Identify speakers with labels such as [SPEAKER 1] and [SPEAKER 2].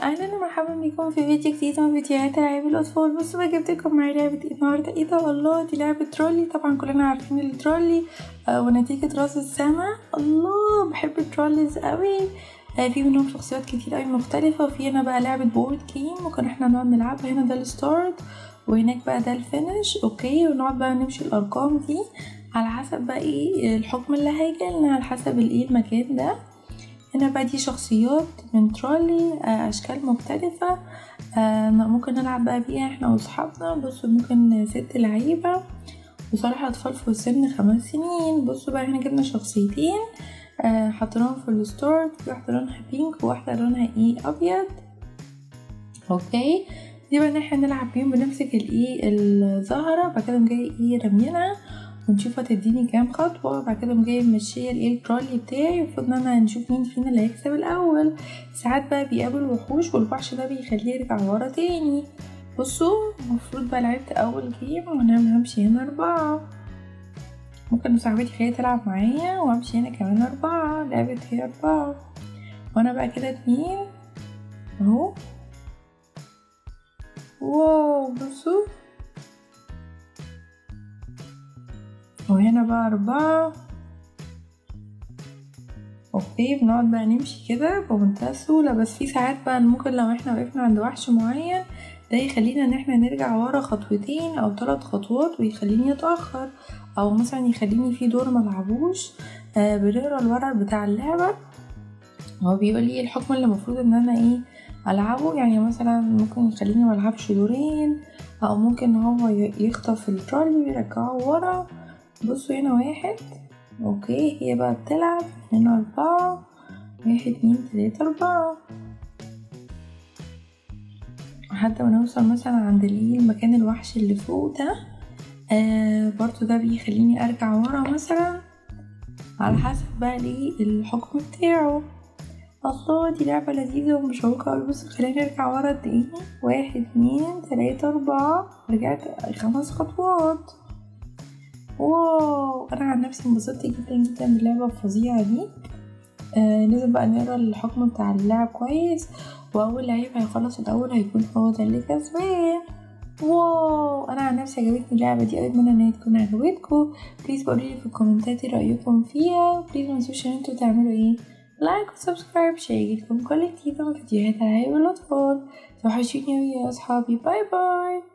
[SPEAKER 1] اهلا ومرحبا بكم في فيديو جديد من فيديوهات العاب الاطفال بصوا بقى جبت لكم معايا لعبه ايه النهارده ايه ده الله دي لعبه ترولي طبعا كلنا عارفين الترولي آه ونتيجه راس السما الله بحب التروليز قوي آه في منهم شخصيات كتير قوي مختلفه وفي هنا بقى لعبه بورد جيم ممكن احنا نقعد نلعبها هنا ده الستارت وهناك بقى ده الفينش اوكي ونقعد بقى نمشي الارقام دي على حسب بقى ايه الحكم اللي هيجي لنا على حسب الايه المكان ده هنا بقى دي شخصيات من ترولي اشكال مختلفة آه ممكن نلعب بقى بيها احنا واصحابنا بصوا ممكن ست لعيبة وصالح اطفال في السن خمس سنين بصوا بقى احنا جبنا شخصيتين آه حطيناهم في الستارت في واحدة لونها بينك وواحدة لونها ايه ابيض اوكي دي بقى ان احنا نلعب بيهم بنمسك الايه الزهرة بعد كده جاي ايه رمينا ونشوف هتديني كام خطوة بعد كده جاي ماشية الايه الترولي بتاعي المفروض ان انا نشوف مين فينا اللي هيكسب الاول ساعات بقى بيقابل وحوش والوحش ده بيخليه يرجع ورا تاني بصوا المفروض بقى لعبت اول جيم وانا همشي هنا اربعة ممكن صاحبتي خليها تلعب معايا وامشي هنا كمان اربعة لعبت هي اربعة وانا بقى كده اتنين اهو واو بصوا وهنا بقى أربعة اوكي بنقعد بقى نمشي كده بمنتهى السهولة بس في ساعات بقى ممكن لو احنا وقفنا عند وحش معين ده يخلينا ان احنا نرجع ورا خطوتين او ثلاث خطوات ويخليني اتأخر او مثلا يخليني في دور ملعبوش آه بنقرا الورق بتاع اللعبة هو بيقول لي الحكم اللي المفروض ان انا ايه العبه يعني مثلا ممكن يخليني ملعبش دورين او ممكن هو يخطف الترولي ويرجعه ورا بصوا هنا واحد اوكي هي بقى بتلعب هنا اربعة واحد اتنين تلاتة اربعة لحد ما نوصل مثلا عند الايه المكان الوحش اللي فوق ده آه برضو ده بيخليني ارجع ورا مثلا على حسب بقى الايه الحكم بتاعه الله دي لعبة لذيذة ومشوقة أوي بص خلينا نرجع ورا قد ايه واحد اتنين تلاتة أربعة رجعت خمس خطوات واو انا عن نفسي انبسطت جدا جدا باللعبه الفظيعه دي آه لازم بقى نقرا الحكم بتاع اللعب كويس واول لعيب هيخلص الاول هيكون هو ده اللي كسبان واو انا عن نفسي عجبتني اللعبه دي اتمنى ان هي تكون عجبتكم بليز قولولي في الكومنتات ايه رايكم فيها بليز متنسوش ان انتوا تعملوا ايه لايك وسبسكرايب عشان يجيلكم كل جديد من فيديوهات العاب الاطفال توحشوني يا اصحابي باي باي